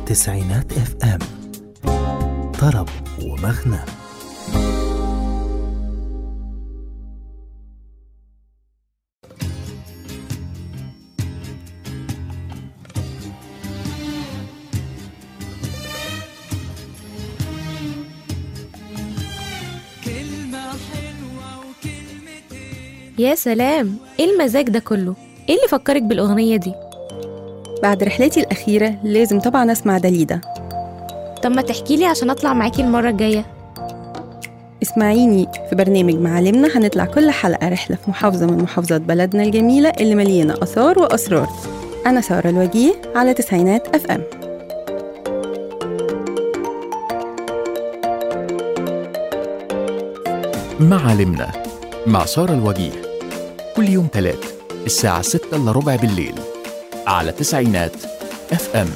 تسعينات اف ام طرب ومغنى يا سلام ايه المزاج ده كله ايه اللي فكرك بالاغنيه دي بعد رحلتي الأخيرة لازم طبعا أسمع داليدا طب ما تحكي لي عشان اطلع معاكي المره الجايه اسمعيني في برنامج معالمنا هنطلع كل حلقة رحلة في محافظة من محافظات بلدنا الجميلة اللي مليانة آثار وأسرار أنا سارة الوجيه على تسعينات أف أم معالمنا مع سارة الوجيه كل يوم تلات الساعة ستة إلا ربع بالليل على تسعينات اف ام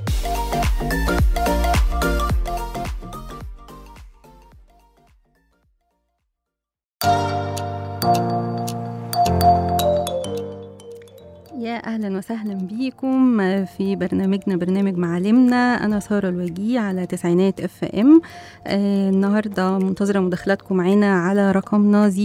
يا أهلا وسهلا بيكم في برنامجنا برنامج معالمنا أنا سارة الوجيه على تسعينات اف ام آه النهاردة منتظرة مداخلاتكم معانا على رقمنا 010427894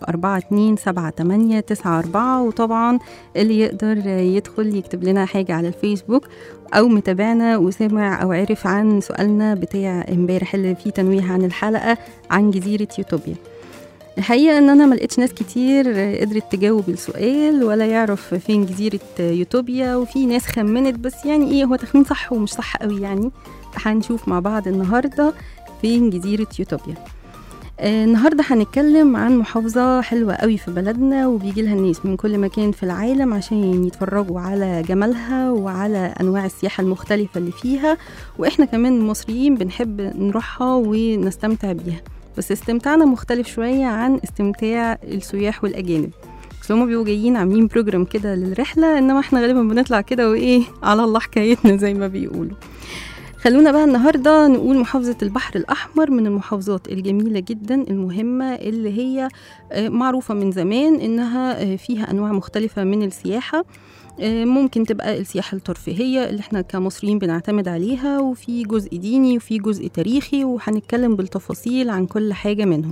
وطبعا اللي يقدر يدخل يكتب لنا حاجة على الفيسبوك أو متابعنا وسمع أو عرف عن سؤالنا بتاع امبارح اللي فيه تنويه عن الحلقة عن جزيرة يوتوبيا الحقيقة ان انا ملقتش ناس كتير قدرت تجاوب السؤال ولا يعرف فين جزيرة يوتوبيا وفي ناس خمنت بس يعني ايه هو تخمين صح ومش صح قوي يعني هنشوف مع بعض النهاردة فين جزيرة يوتوبيا آه، النهارده هنتكلم عن محافظة حلوة قوي في بلدنا وبيجي لها الناس من كل مكان في العالم عشان يتفرجوا على جمالها وعلى أنواع السياحة المختلفة اللي فيها وإحنا كمان المصريين بنحب نروحها ونستمتع بيها بس استمتاعنا مختلف شوية عن استمتاع السياح والأجانب بس هما بيبقوا جايين عاملين بروجرام كده للرحلة إنما إحنا غالبا بنطلع كده وإيه على الله حكايتنا زي ما بيقولوا خلونا بقى النهاردة نقول محافظة البحر الأحمر من المحافظات الجميلة جدا المهمة اللي هي آه، معروفة من زمان إنها آه، فيها أنواع مختلفة من السياحة آه، ممكن تبقى السياحة الترفيهية اللي احنا كمصريين بنعتمد عليها وفي جزء ديني وفي جزء تاريخي وهنتكلم بالتفاصيل عن كل حاجة منهم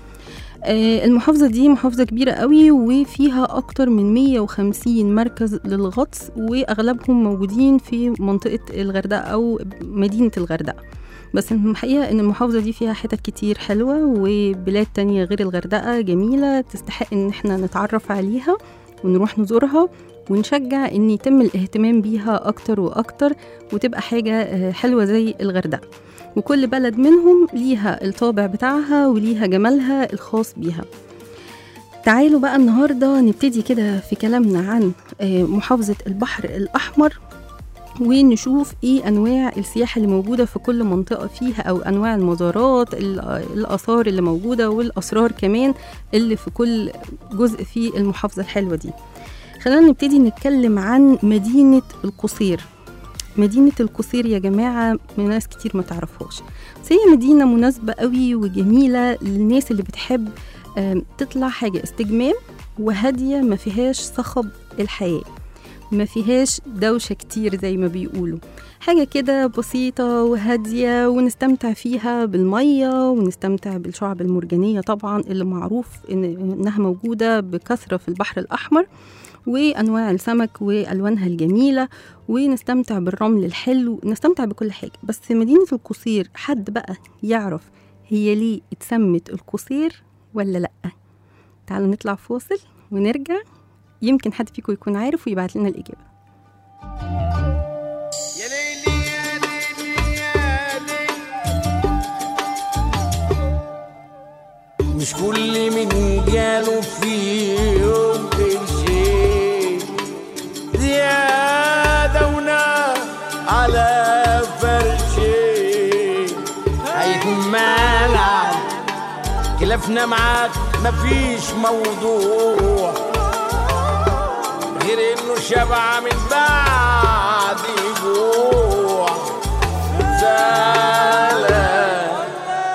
آه، المحافظة دي محافظة كبيرة قوي وفيها أكتر من 150 مركز للغطس وأغلبهم موجودين في منطقة الغردقة أو مدينة الغردقة بس الحقيقة إن المحافظة دي فيها حتت كتير حلوة وبلاد تانية غير الغردقة جميلة تستحق إن احنا نتعرف عليها ونروح نزورها ونشجع إن يتم الاهتمام بيها أكتر وأكتر وتبقى حاجة آه، حلوة زي الغردقة وكل بلد منهم ليها الطابع بتاعها وليها جمالها الخاص بيها تعالوا بقى النهاردة نبتدي كده في كلامنا عن آه، محافظة البحر الأحمر ونشوف ايه انواع السياحه اللي موجوده في كل منطقه فيها او انواع المزارات ال- الاثار اللي موجوده والاسرار كمان اللي في كل جزء في المحافظه الحلوه دي خلينا نبتدي نتكلم عن مدينه القصير مدينة القصير يا جماعة من ناس كتير ما تعرفهاش بس هي مدينة مناسبة قوي وجميلة للناس اللي بتحب آم، تطلع حاجة استجمام وهادية ما فيهاش صخب الحياة ما فيهاش دوشة كتير زي ما بيقولوا حاجة كده بسيطة وهادية ونستمتع فيها بالمية ونستمتع بالشعب المرجانية طبعا اللي معروف إن إنها موجودة بكثرة في البحر الأحمر وأنواع السمك وألوانها الجميلة ونستمتع بالرمل الحلو نستمتع بكل حاجة بس مدينة القصير حد بقى يعرف هي ليه اتسمت القصير ولا لأ تعالوا نطلع فاصل ونرجع يمكن حد فيكم يكون عارف ويبعت لنا الإجابة يا ليلي يا ليلي يا ليلي مش كل من جاله في يوم قرشين زيادة ونار على فرشين هيكون مالك خلافنا معاك مفيش موضوع غير انه شبع من بعد جوع زعلان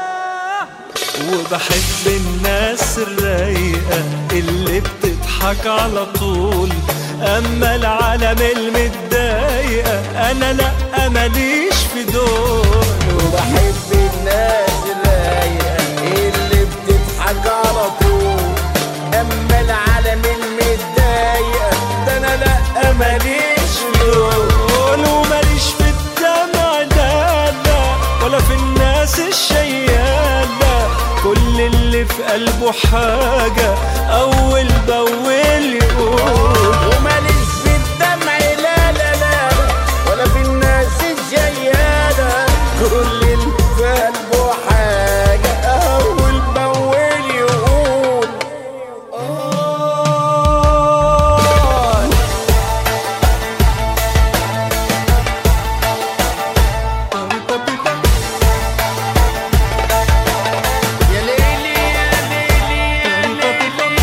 وبحب الناس الرايقة اللي بتضحك على طول أما العالم المتضايقة أنا لأ ماليش في دول وبحب الناس الرايقة اللي بتضحك على طول أما العالم المتضايقة ده أنا لأ ماليش دول وماليش في الدمع لا لا ولا في الناس الشيالة كل اللي في قلبه حاجة أول بأول يقول وماليش في الدمع لا لا لا ولا في الناس الجيالة كل اللي في قلبه حاجة أول بأول يقول آه يا ليلي يا ليلي يا ليلي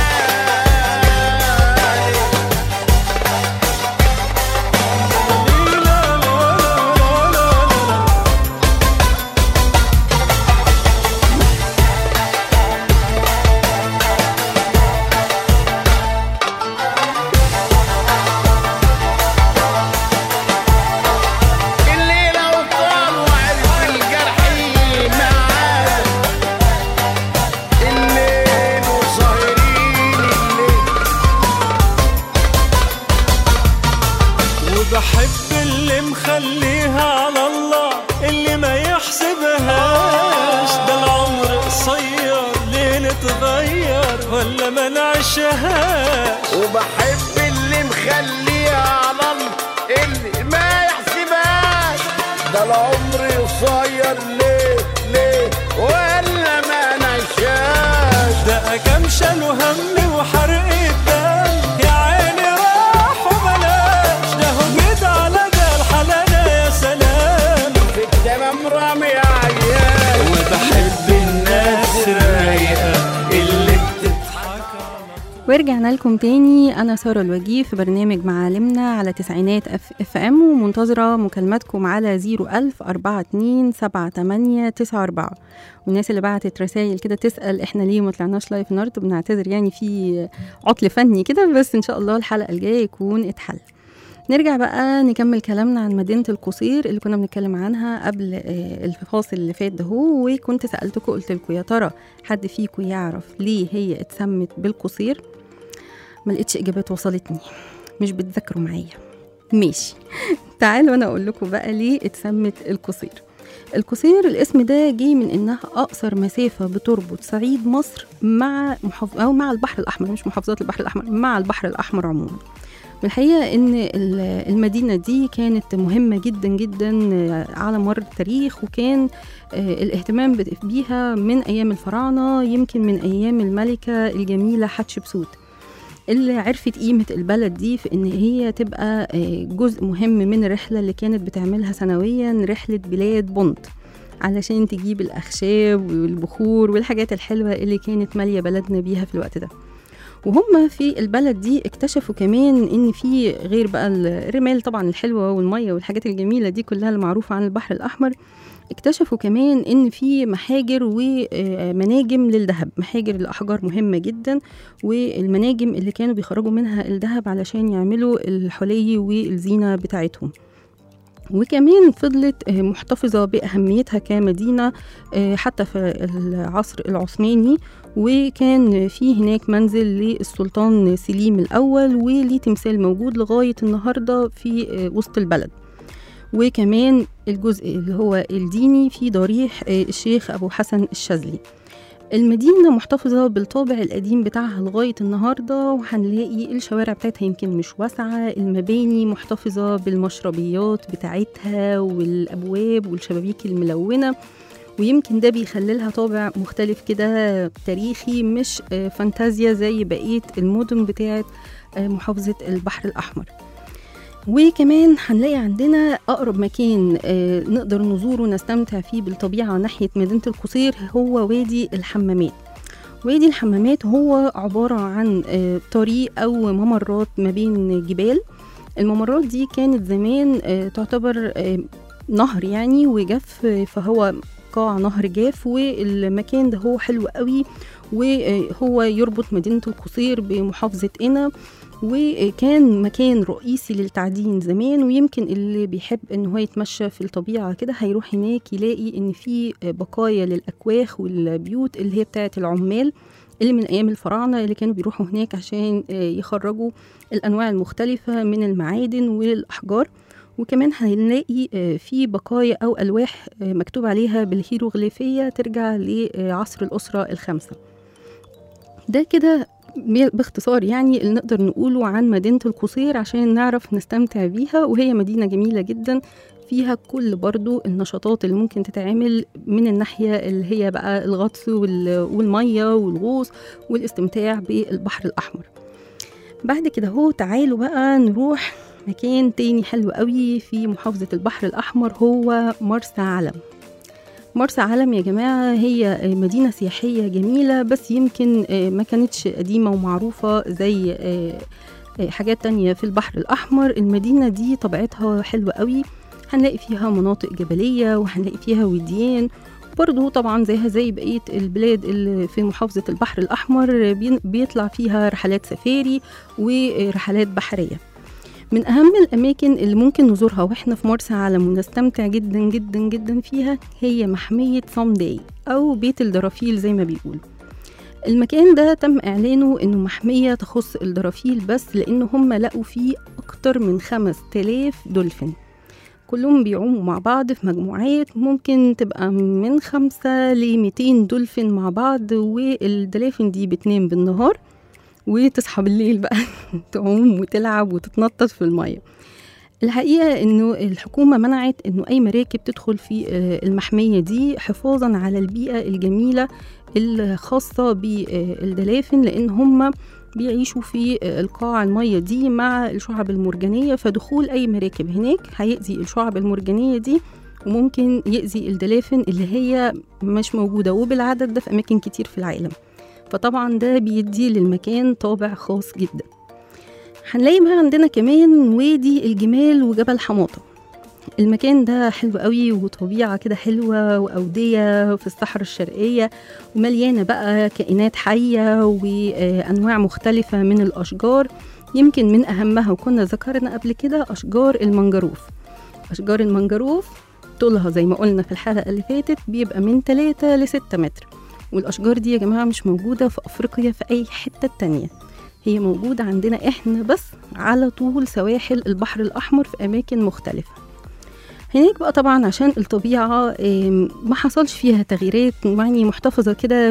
الليلة وطال وعرف الجرحين معانا الليل وسهرين الليل وبحب اللي مخليها على الله اللي ما يحسبهاش ده العمر قصير ليه نتغير ولا ما نعيشهاش وبحب اللي مخليها على الله اللي ما يحسبهاش ده العمر قصير ليه ليه ولا ما نعيشهاش ده كام شالوا هم وحرق الدم يا عيني راح وبلاش ده هم جيت على ده الحلالة يا سلام في التمام رامي عيال وبحب الناس الرايقة اللي بتضحك ورجعنا لكم تاني أنا سارة الوجيه في برنامج معالمنا على تسعينات اف, اف ام ومنتظرة مكالماتكم على 01000 42 78 94 والناس اللي بعتت رسائل كده تسأل احنا ليه ما طلعناش لايف النهارده بنعتذر يعني في عطل فني كده بس ان شاء الله الحلقة الجاية يكون اتحل نرجع بقى نكمل كلامنا عن مدينة القصير اللي كنا بنتكلم عنها قبل آه، الفاصل اللي فات ده هو وكنت سألتكم قلت لكم يا ترى حد فيكم يعرف ليه هي اتسمت بالقصير ما لقيتش اجابات وصلتني مش بتذاكروا معايا ماشي تعالوا انا اقول لكم بقى ليه اتسمت القصير القصير الاسم ده جه من انها اقصر مسافه بتربط صعيد مصر مع محافظ او مع البحر الاحمر مش محافظات البحر الاحمر مع البحر الاحمر عموما والحقيقه ان ال- المدينه دي كانت مهمه جدا جدا على مر التاريخ وكان آه، الاهتمام بت- بيها من ايام الفراعنه يمكن من ايام الملكه الجميله حتشبسوت اللي عرفت قيمة البلد دي في إن هي تبقى آه، جزء مهم من الرحلة اللي كانت بتعملها سنويا رحلة بلاد بونت علشان تجيب الأخشاب والبخور والحاجات الحلوة اللي كانت مالية بلدنا بيها في الوقت ده وهم في البلد دي اكتشفوا كمان ان في غير بقى الرمال طبعا الحلوه والميه والحاجات الجميله دي كلها المعروفه عن البحر الاحمر اكتشفوا كمان ان في محاجر ومناجم للذهب محاجر الاحجار مهمه جدا والمناجم اللي كانوا بيخرجوا منها الذهب علشان يعملوا الحلي والزينه بتاعتهم وكمان فضلت آه، محتفظة بأهميتها كمدينة آه، حتى في العصر العثماني وكان في هناك منزل للسلطان سليم الأول وليه تمثال موجود لغاية النهاردة في آه، وسط البلد وكمان الجزء اللي هو الديني في ضريح آه، الشيخ أبو حسن الشاذلي المدينة محتفظة بالطابع القديم بتاعها لغاية النهاردة وهنلاقي الشوارع بتاعتها يمكن مش واسعة المباني محتفظة بالمشربيات بتاعتها والأبواب والشبابيك الملونة ويمكن ده بيخللها طابع مختلف كده تاريخي مش آه، فانتازيا زي بقية المدن بتاعت آه، محافظة البحر الأحمر وكمان هنلاقي عندنا أقرب مكان آه، نقدر نزوره نستمتع فيه بالطبيعة ناحية مدينة القصير هو وادي الحمامات وادي الحمامات هو عبارة عن آه، طريق أو ممرات ما بين جبال الممرات دي كانت زمان آه، تعتبر آه، نهر يعني وجف آه، فهو قاع نهر جاف والمكان ده هو حلو قوي وهو يربط مدينة القصير بمحافظة قنا وكان مكان رئيسي للتعدين زمان ويمكن اللي بيحب ان هو يتمشى في الطبيعه كده هيروح هناك يلاقي ان في بقايا للاكواخ والبيوت اللي هي بتاعه العمال اللي من ايام الفراعنه اللي كانوا بيروحوا هناك عشان يخرجوا الانواع المختلفه من المعادن والاحجار وكمان هنلاقي في بقايا او الواح مكتوب عليها بالهيروغليفيه ترجع لعصر الاسره الخامسه ده كده باختصار يعني اللي نقدر نقوله عن مدينة القصير عشان نعرف نستمتع بيها وهي مدينة جميلة جدا فيها كل برضو النشاطات اللي ممكن تتعمل من الناحية اللي هي بقى الغطس والمية والغوص والاستمتاع بالبحر الأحمر بعد كده هو تعالوا بقى نروح مكان تاني حلو قوي في محافظة البحر الأحمر هو مرسى علم مرسى علم يا جماعة هي مدينة سياحية جميلة بس يمكن ما كانتش قديمة ومعروفة زي حاجات تانية في البحر الأحمر المدينة دي طبيعتها حلوة قوي هنلاقي فيها مناطق جبلية وهنلاقي فيها وديان برضو طبعا زيها زي بقية البلاد اللي في محافظة البحر الأحمر بيطلع فيها رحلات سفاري ورحلات بحرية من أهم الأماكن اللي ممكن نزورها وإحنا في مرسى علم ونستمتع جدا جدا جدا فيها هي محمية صمداي أو بيت الدرافيل زي ما بيقولوا المكان ده تم إعلانه إنه محمية تخص الدرافيل بس لأن هم لقوا فيه أكتر من خمس تلاف دولفين كلهم بيعوموا مع بعض في مجموعات ممكن تبقى من خمسة لميتين دولفين مع بعض والدلافين دي بتنام بالنهار وتصحى بالليل بقى تعوم وتلعب وتتنطط في المية الحقيقة انه الحكومة منعت انه اي مراكب تدخل في المحمية دي حفاظا على البيئة الجميلة الخاصة بالدلافن لان هم بيعيشوا في القاع المية دي مع الشعب المرجانية فدخول أي مراكب هناك هيأذي الشعب المرجانية دي وممكن يأذي الدلافن اللي هي مش موجودة وبالعدد ده في أماكن كتير في العالم فطبعا ده بيدي للمكان طابع خاص جدا هنلاقي بقى عندنا كمان وادي الجمال وجبل حماطة المكان ده حلو قوي وطبيعة كده حلوة وأودية في الصحراء الشرقية ومليانة بقى كائنات حية وأنواع مختلفة من الأشجار يمكن من أهمها وكنا ذكرنا قبل كده أشجار المنجروف أشجار المنجروف طولها زي ما قلنا في الحلقة اللي فاتت بيبقى من 3 ل 6 متر والأشجار دي يا جماعة مش موجودة في أفريقيا في أي حتة تانية هي موجودة عندنا إحنا بس على طول سواحل البحر الأحمر في أماكن مختلفة هناك بقى طبعا عشان الطبيعة ما حصلش فيها تغييرات يعني محتفظة كده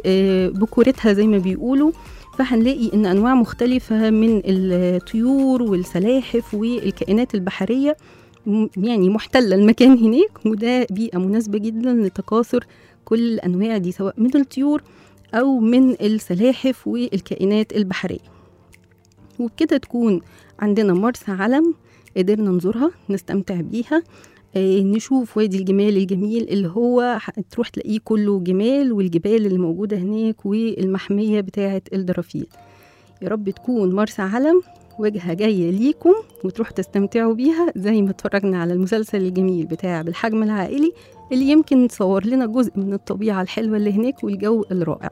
ببكورتها زي ما بيقولوا فهنلاقي ان انواع مختلفة من الطيور والسلاحف والكائنات البحرية يعني محتلة المكان هناك وده بيئة مناسبة جدا لتكاثر كل الانواع دي سواء من الطيور او من السلاحف والكائنات البحرية وبكده تكون عندنا مرسى علم قدرنا نزورها نستمتع بيها آه نشوف وادي الجمال الجميل اللي هو تروح تلاقيه كله جمال والجبال اللي موجودة هناك والمحمية بتاعة الدرافيل يا رب تكون مرسى علم وجهة جاية ليكم وتروحوا تستمتعوا بيها زي ما اتفرجنا على المسلسل الجميل بتاع بالحجم العائلي اللي يمكن تصور لنا جزء من الطبيعة الحلوة اللي هناك والجو الرائع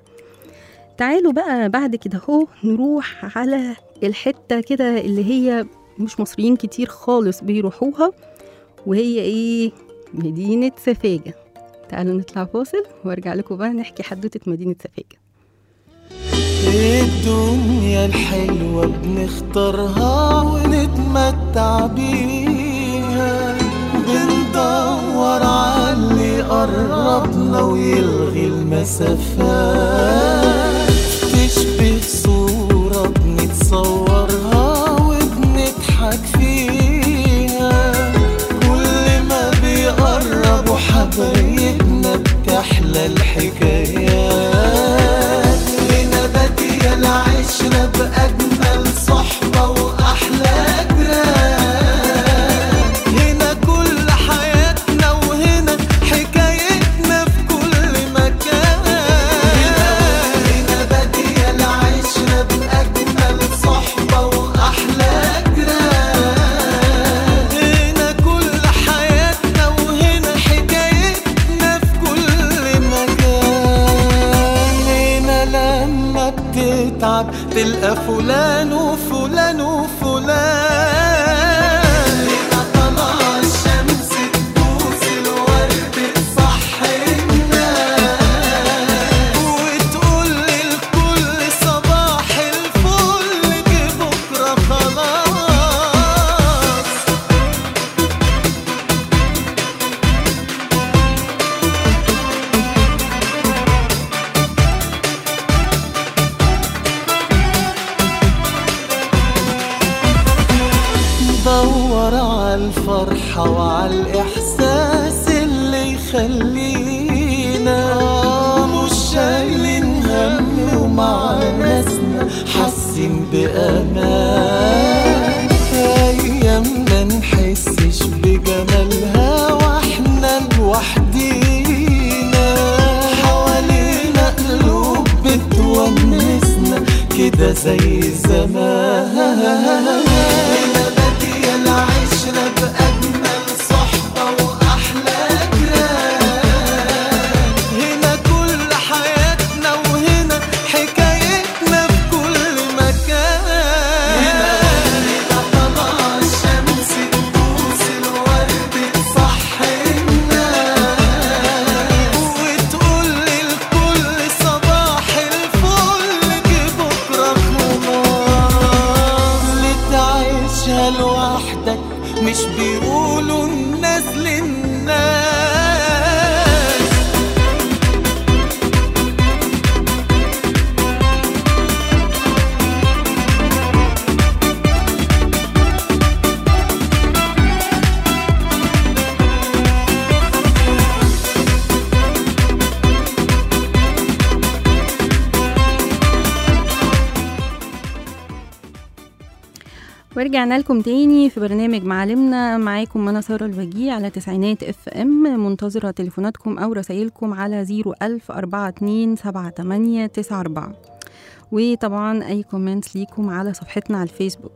تعالوا بقى بعد كده هو نروح على الحتة كده اللي هي مش مصريين كتير خالص بيروحوها وهي ايه مدينة سفاجة تعالوا نطلع فاصل وارجع لكم بقى نحكي حدوتة مدينة سفاجة الدنيا الحلوة بنختارها ونتمتع بيها بندور على اللي يقربنا ويلغي المسافات تشبه صورة بنتصورها وبنضحك فيها كل ما بيقربوا حبايبنا بتحلى الحكايات هنا بادية العشرة بأجمل صحبة وأحلى جيران هنا كل حياتنا وهنا حكايتنا في كل مكان هنا بادية العشرة بأجمل صحبة وأحلى جيران هنا كل حياتنا وهنا حكايتنا في كل مكان هنا لما بتتعب تلقى فلان وفلان الفرحة وعلى الإحساس اللي يخلينا مش شايلين هم ومع ناسنا حاسين بأمان أيام ما نحسش بجمالها واحنا لوحدينا حوالينا قلوب بتونسنا كده زي زمان هنا بادية العشرة بأجمل صحبة وأحلى جيران هنا كل حياتنا وهنا حكايتنا في كل مكان هنا هنا طلع الشمس تبوس الورد تصحينا وتقول للكل صباح الفل جه بكره خلاص لتعيشها لوحدك مش بيقولوا الناس للناس ورجعنا لكم تاني في برنامج معلمنا معاكم أنا سارة الوجيه على تسعينات اف ام منتظرة تليفوناتكم أو رسائلكم على زيرو ألف أربعة اتنين سبعة تمانية تسعة أربعة وطبعا أي كومنتس ليكم على صفحتنا على الفيسبوك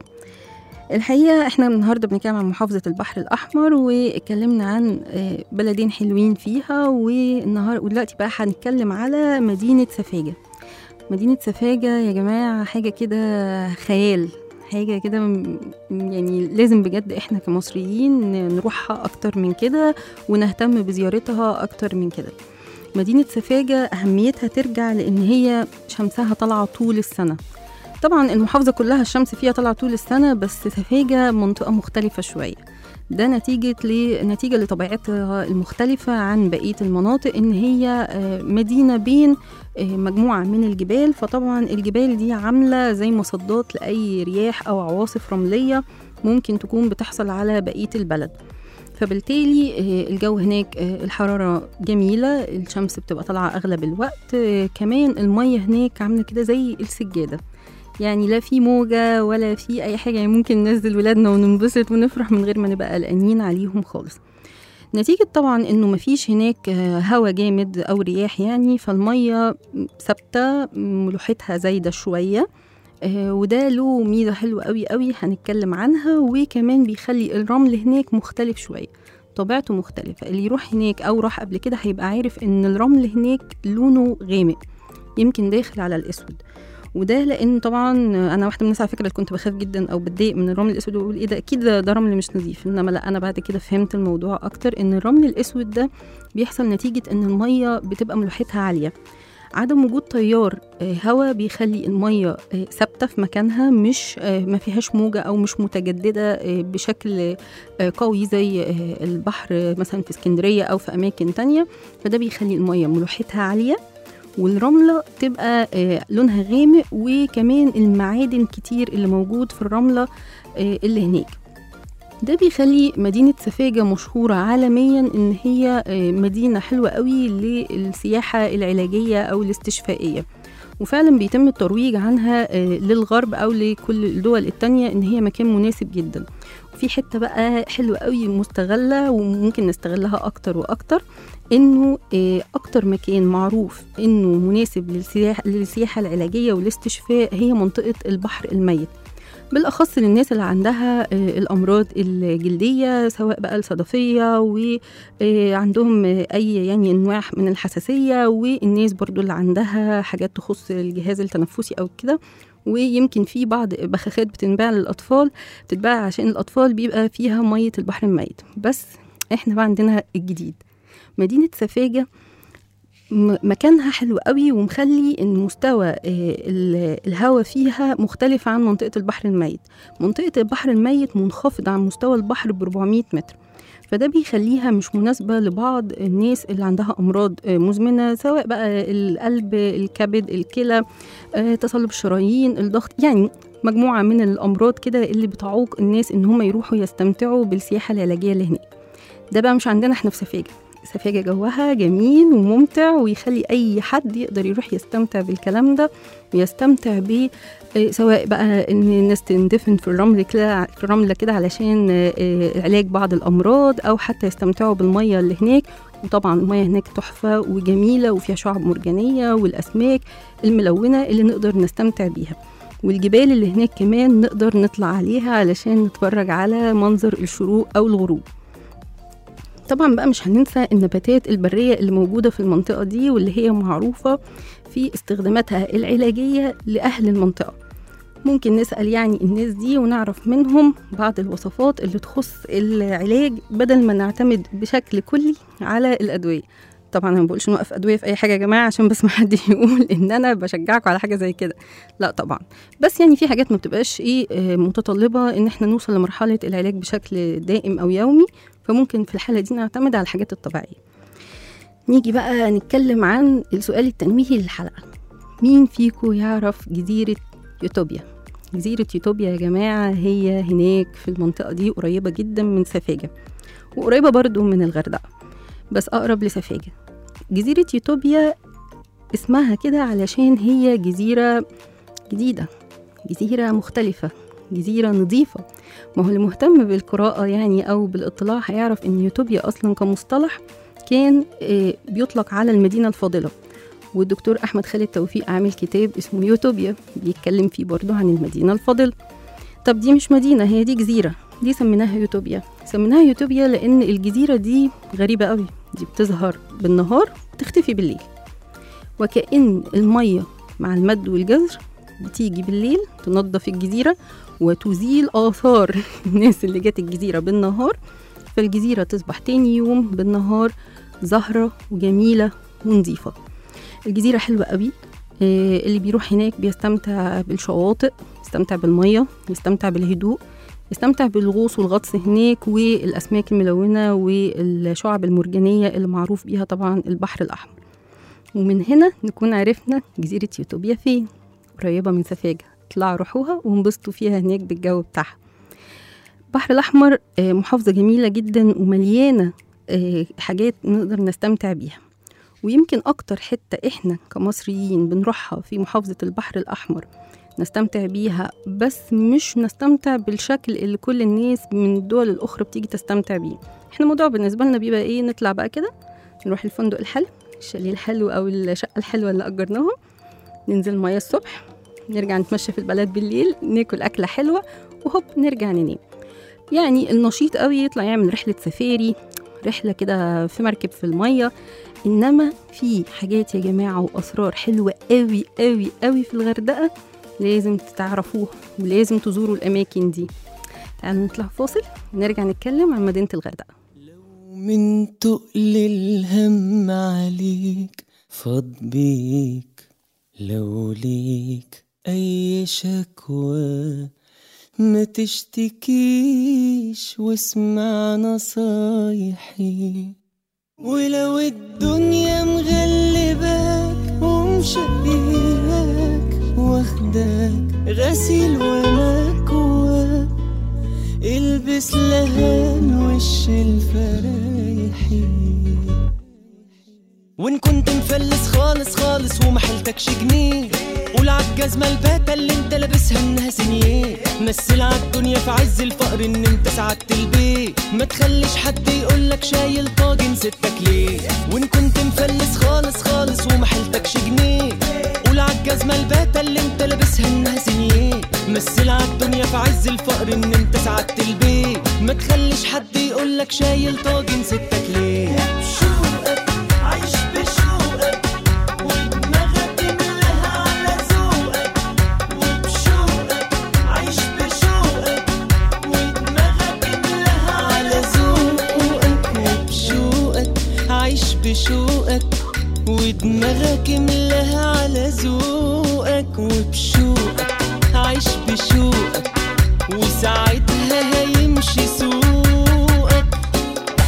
الحقيقة احنا النهاردة بنتكلم عن محافظة البحر الأحمر واتكلمنا عن آه، بلدين حلوين فيها والنهار ودلوقتي بقى هنتكلم على مدينة سفاجة مدينة سفاجة يا جماعة حاجة كده خيال حاجة كده م- يعني لازم بجد احنا كمصريين نروحها أكتر من كده ونهتم بزيارتها أكتر من كده مدينة سفاجة أهميتها ترجع لأن هي شمسها طالعة طول السنة طبعا المحافظة كلها الشمس فيها طالعة طول السنة بس سفاجة منطقة مختلفة شوية ده نتيجة ل... نتيجة لطبيعتها المختلفة عن بقية المناطق إن هي آه، مدينة بين آه، مجموعة من الجبال فطبعا الجبال دي عاملة زي مصدات لأي رياح أو عواصف رملية ممكن تكون بتحصل على بقية البلد فبالتالي آه، الجو هناك آه، الحرارة جميلة الشمس بتبقى طالعة أغلب الوقت آه، كمان المية هناك عاملة كده زي السجادة يعني لا في موجة ولا في أي حاجة يعني ممكن ننزل ولادنا وننبسط ونفرح من غير ما نبقى قلقانين عليهم خالص نتيجة طبعا انه مفيش هناك آه، هوا جامد او رياح يعني فالمية ثابتة ملوحتها زايدة شوية آه، وده له ميزة حلوة قوي قوي هنتكلم عنها وكمان بيخلي الرمل هناك مختلف شوية طبيعته مختلفة اللي يروح هناك أو راح قبل كده هيبقى عارف إن الرمل هناك لونه غامق يمكن داخل على الأسود وده لان طبعا انا واحده من الناس على فكره اللي كنت بخاف جدا او بتضايق من الرمل الاسود واقول ايه ده اكيد ده, ده رمل مش نظيف انما لا انا بعد كده فهمت الموضوع اكتر ان الرمل الاسود ده بيحصل نتيجه ان الميه بتبقى ملوحتها عاليه عدم وجود تيار آه، هواء بيخلي الميه آه، ثابته في مكانها مش آه، ما فيهاش موجه او مش متجدده آه، بشكل آه، قوي زي آه، البحر آه، مثلا في اسكندريه او في اماكن تانية فده بيخلي الميه ملوحتها عاليه والرملة تبقى آه، لونها غامق وكمان المعادن كتير اللي موجود في الرملة آه، اللي هناك ده بيخلي مدينة سفاجة مشهورة عالميا إن هي آه، مدينة حلوة قوي للسياحة العلاجية أو الاستشفائية وفعلا بيتم الترويج عنها آه، للغرب أو لكل الدول التانية إن هي مكان مناسب جدا وفي حتة بقى حلوة قوي مستغلة وممكن نستغلها أكتر وأكتر انه آه، اكتر مكان معروف انه مناسب للسياحه للسياحه العلاجيه والاستشفاء هي منطقه البحر الميت بالاخص للناس اللي عندها آه، الامراض الجلديه سواء بقى الصدفيه وعندهم اي يعني انواع من الحساسيه والناس برضو اللي عندها حاجات تخص الجهاز التنفسي او كده ويمكن في بعض بخاخات بتنباع للاطفال بتتباع عشان الاطفال بيبقى فيها ميه البحر الميت بس احنا بقى عندنا الجديد مدينة سفاجة م- مكانها حلو قوي ومخلي ان مستوى آه، ال- الهواء فيها مختلف عن منطقة البحر الميت منطقة البحر الميت منخفضة عن مستوى البحر ب 400 متر فده بيخليها مش مناسبة لبعض الناس اللي عندها أمراض آه، مزمنة سواء بقى القلب الكبد الكلى آه، تصلب الشرايين الضغط يعني مجموعة من الأمراض كده اللي بتعوق الناس إن هم يروحوا يستمتعوا بالسياحة العلاجية اللي هناك ده بقى مش عندنا احنا في سفاجة سفاجة جوها جميل وممتع ويخلي أي حد يقدر يروح يستمتع بالكلام ده ويستمتع ب آه، سواء بقى ان الناس تندفن في الرمل كده في الرمله كده علشان آه، آه، علاج بعض الامراض او حتى يستمتعوا بالميه اللي هناك وطبعا الميه هناك تحفه وجميله وفيها شعاب مرجانيه والاسماك الملونه اللي نقدر نستمتع بيها والجبال اللي هناك كمان نقدر نطلع عليها علشان نتفرج على منظر الشروق او الغروب طبعا بقى مش هننسى النباتات البرية اللي موجودة في المنطقة دي واللي هي معروفة في استخداماتها العلاجية لأهل المنطقة ممكن نسأل يعني الناس دي ونعرف منهم بعض الوصفات اللي تخص العلاج بدل ما نعتمد بشكل كلي على الأدوية طبعا انا ما بقولش نوقف ادويه في اي حاجه يا جماعه عشان بس ما حد يقول ان انا بشجعكم على حاجه زي كده لا طبعا بس يعني في حاجات ما بتبقاش ايه آه، متطلبه ان احنا نوصل لمرحله العلاج بشكل دائم او يومي فممكن في الحاله دي نعتمد على الحاجات الطبيعيه نيجي بقى نتكلم عن السؤال التنويهي للحلقه مين فيكم يعرف جزيره يوتوبيا جزيرة يوتوبيا يا جماعة هي هناك في المنطقة دي قريبة جدا من سفاجة وقريبة برضو من الغردقة بس أقرب لسفاجة جزيرة يوتوبيا اسمها كده علشان هي جزيرة جديدة جزيرة مختلفة جزيرة نظيفة ما هو اللي مهتم بالقراءة يعني أو بالاطلاع هيعرف إن يوتوبيا أصلا كمصطلح كان آه، بيطلق على المدينة الفاضلة والدكتور أحمد خالد توفيق عامل كتاب اسمه يوتوبيا بيتكلم فيه برضه عن المدينة الفاضلة طب دي مش مدينة هي دي جزيرة دي سميناها يوتوبيا سميناها يوتوبيا لأن الجزيرة دي غريبة قوي دي بتظهر بالنهار وتختفي بالليل وكأن المية مع المد والجزر بتيجي بالليل تنظف الجزيرة وتزيل آثار الناس اللي جت الجزيرة بالنهار فالجزيرة تصبح تاني يوم بالنهار زهرة وجميلة ونظيفة الجزيرة حلوة قوي آه، اللي بيروح هناك بيستمتع بالشواطئ يستمتع بالمية يستمتع بالهدوء يستمتع بالغوص والغطس هناك والأسماك الملونة والشعب المرجانية اللي معروف بيها طبعا البحر الأحمر ومن هنا نكون عرفنا جزيرة يوتوبيا فين قريبة من سفاجة اطلعوا روحوها وانبسطوا فيها هناك بالجو بتاعها البحر الأحمر آه، محافظة جميلة جدا ومليانة آه، حاجات نقدر نستمتع بيها ويمكن أكتر حتة إحنا كمصريين بنروحها في محافظة البحر الأحمر نستمتع بيها بس مش نستمتع بالشكل اللي كل الناس من الدول الأخرى بتيجي تستمتع بيه احنا الموضوع بالنسبة لنا بيبقى ايه نطلع بقى كده نروح الفندق الحلو الشاليه الحلو أو الشقة الحلوة اللي أجرناها ننزل مية الصبح نرجع نتمشى في البلد بالليل ناكل أكلة حلوة وهوب نرجع ننام يعني النشيط قوي يطلع يعمل رحلة سفاري رحلة كده في مركب في المية إنما في حاجات يا جماعة وأسرار حلوة قوي قوي قوي في الغردقة لازم تعرفوها ولازم تزوروا الأماكن دي تعالوا نطلع فاصل ونرجع نتكلم عن مدينة الغردقة من تقل الهم عليك فاض بيك لو ليك أي شكوى ما تشتكيش واسمع نصايحي ولو الدنيا مغلباك ومشقياك واخداك غسيل ومكواك البس لهان وش الفرايحي وان كنت مفلس خالص خالص وما حيلتكش جنيه قول عالجزمة الباتة اللي انت لابسها انها سنيه مثل عالدنيا في عز الفقر ان انت سعدت البيت ما تخليش حد يقولك شايل طاجن ستك ليه وان كنت مفلس خالص خالص وما حيلتكش جنيه قول عالجزمة الباتة اللي انت لابسها انها سنيه مثل عالدنيا في عز الفقر ان انت سعدت البيت ما تخليش حد يقولك شايل طاجن ستك ليه بشوقك عيش بشوقك ودماغك املاها على ذوقك وبشوقك عيش بشوقك ودماغك املاها على ذوقك وبشوقك عيش بشوقك ودماغك املاها على ذوقك وبشوقك عيش بشوقك وساعتها هيمشي سوقك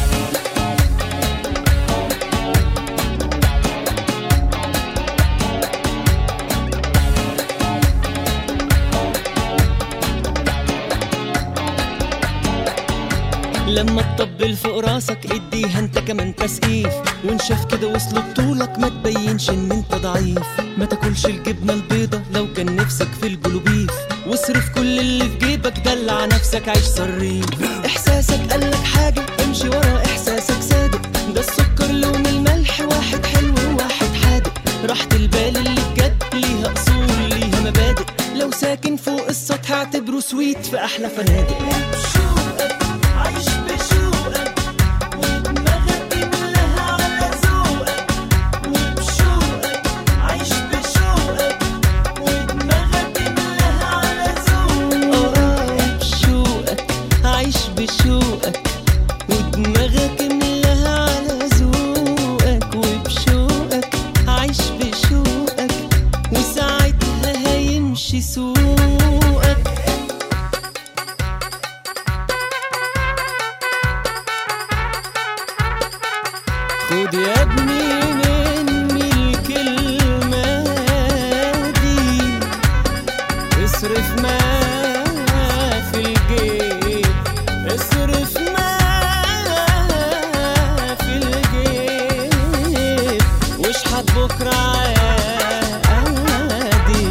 لما تطبل فوق راسك اديها انت كمان تسقيف وان شاف كده وصلوا بطولك ما تبينش ان انت ضعيف ما تاكلش الجبنه البيضه لو كان نفسك في الجلوبيف واصرف كل اللي في جيبك دلع نفسك عيش صريف احساسك قالك حاجه امشي ورا احساسك صادق ده السكر لون الملح واحد حلو وواحد حادق راحة البال اللي بجد ليها اصول ليها مبادئ لو ساكن فوق السطح اعتبره سويت في احلى فنادق بشوقك عايش بشوقك ودماغك كلها على ذوقك وبشوقك عايش بشوقك ودماغك كلها على ذوقك اه بشوقك عايش بشوقك ودماغك ملاها على ذوقك وبشوقك عايش بشوقك وساعتها هيمشي سوقك خد يا ابني مني الكلمة دي اصرف ما في الجيب اصرف ما في الجيب واشحت بكرة عادي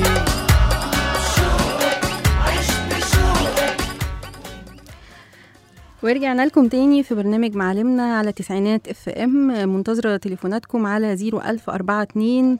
ورجعنا لكم تاني في برنامج معلمنا على تسعينات اف ام منتظرة تليفوناتكم على 01042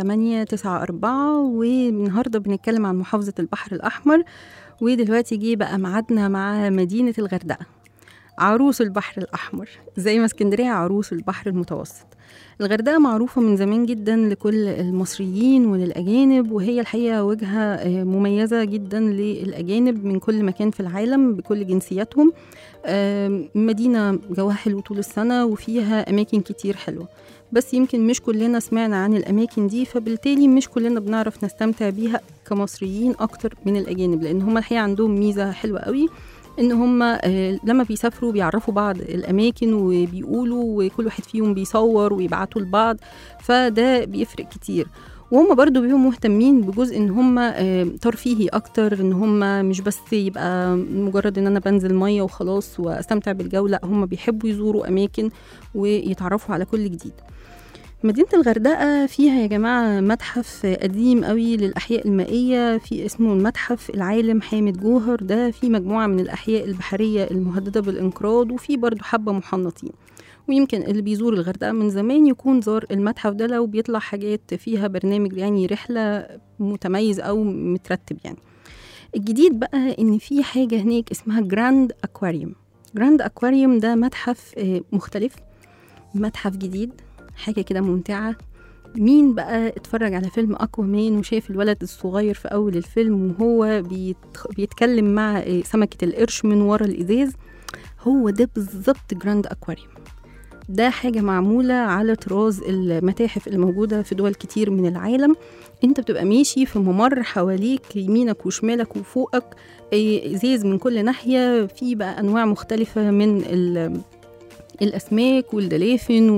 7894 والنهاردة بنتكلم عن محافظة البحر الأحمر ودلوقتي جه بقى ميعادنا مع مدينة الغردقة عروس البحر الأحمر زي ما اسكندرية عروس البحر المتوسط الغردقة معروفة من زمان جدا لكل المصريين وللأجانب وهي الحقيقة وجهة آه، مميزة جدا للأجانب من كل مكان في العالم بكل جنسياتهم آم، مدينة جواها حلو طول السنة وفيها أماكن كتير حلوة بس يمكن مش كلنا سمعنا عن الأماكن دي فبالتالي مش كلنا بنعرف نستمتع بيها كمصريين أكتر من الأجانب لأن هم الحقيقة عندهم ميزة حلوة قوي ان هم آه، لما بيسافروا بيعرفوا بعض الاماكن وبيقولوا وكل واحد فيهم بيصور ويبعتوا لبعض فده بيفرق كتير وهم برضو بيبقوا مهتمين بجزء ان هم آه، ترفيهي اكتر ان هم مش بس يبقى مجرد ان انا بنزل ميه وخلاص واستمتع بالجو لا هم بيحبوا يزوروا اماكن ويتعرفوا على كل جديد مدينة الغردقة فيها يا جماعة متحف قديم قوي للأحياء المائية في اسمه المتحف العالم حامد جوهر ده في مجموعة من الأحياء البحرية المهددة بالانقراض وفي برضو حبة محنطين ويمكن اللي بيزور الغردقة من زمان يكون زار المتحف ده لو بيطلع حاجات فيها برنامج يعني رحلة متميز أو مترتب يعني الجديد بقى إن في حاجة هناك اسمها جراند أكواريوم جراند أكواريوم ده متحف آه، مختلف متحف جديد حاجة كده ممتعة مين بقى اتفرج على فيلم أكوامان وشاف الولد الصغير في أول الفيلم وهو بيت... بيتكلم مع آه، سمكة القرش من ورا الإزاز هو ده بالظبط جراند أكواريوم ده حاجة معمولة على طراز المتاحف الموجودة في دول كتير من العالم انت بتبقى ماشي في ممر حواليك يمينك وشمالك وفوقك آه، ازاز من كل ناحية في بقى انواع مختلفة من ال- الاسماك والدلافن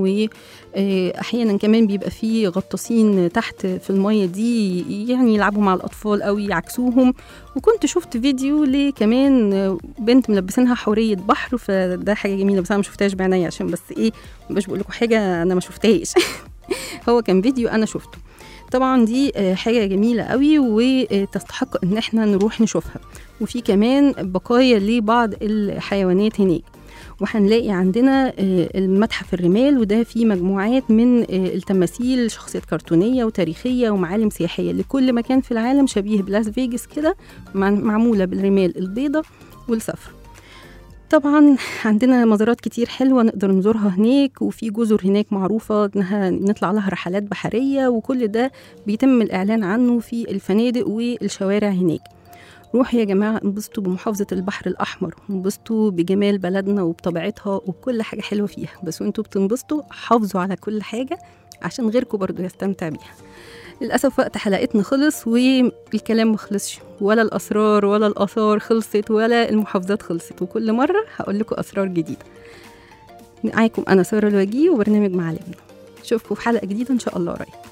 واحيانا كمان بيبقى فيه غطاسين تحت في الميه دي يعني يلعبوا مع الاطفال او يعكسوهم وكنت شفت فيديو لكمان بنت ملبسينها حوريه بحر فده حاجه جميله بس انا ما شفتهاش بعينيا عشان بس ايه مش بقول لكم حاجه انا ما شفتهاش هو كان فيديو انا شفته طبعا دي آه، حاجه جميله قوي وتستحق ان احنا نروح نشوفها وفي كمان بقايا لبعض الحيوانات هناك وهنلاقي عندنا آه، المتحف الرمال وده فيه مجموعات من آه، التماثيل شخصيات كرتونية وتاريخية ومعالم سياحية لكل مكان في العالم شبيه بلاس فيجاس كده مع- معمولة بالرمال البيضة والصفر طبعا عندنا مزارات كتير حلوة نقدر نزورها هناك وفي جزر هناك معروفة انها نطلع لها رحلات بحرية وكل ده بيتم الإعلان عنه في الفنادق والشوارع هناك روحوا يا جماعة انبسطوا بمحافظة البحر الأحمر انبسطوا بجمال بلدنا وبطبيعتها وبكل حاجة حلوة فيها بس وانتوا بتنبسطوا حافظوا على كل حاجة عشان غيركم برضو يستمتع بيها للأسف وقت حلقتنا خلص والكلام مخلصش ولا الأسرار ولا الآثار خلصت ولا المحافظات خلصت وكل مرة هقول لكم أسرار جديدة معاكم أنا سارة الوجيه وبرنامج معلمنا أشوفكم في حلقة جديدة إن شاء الله قريب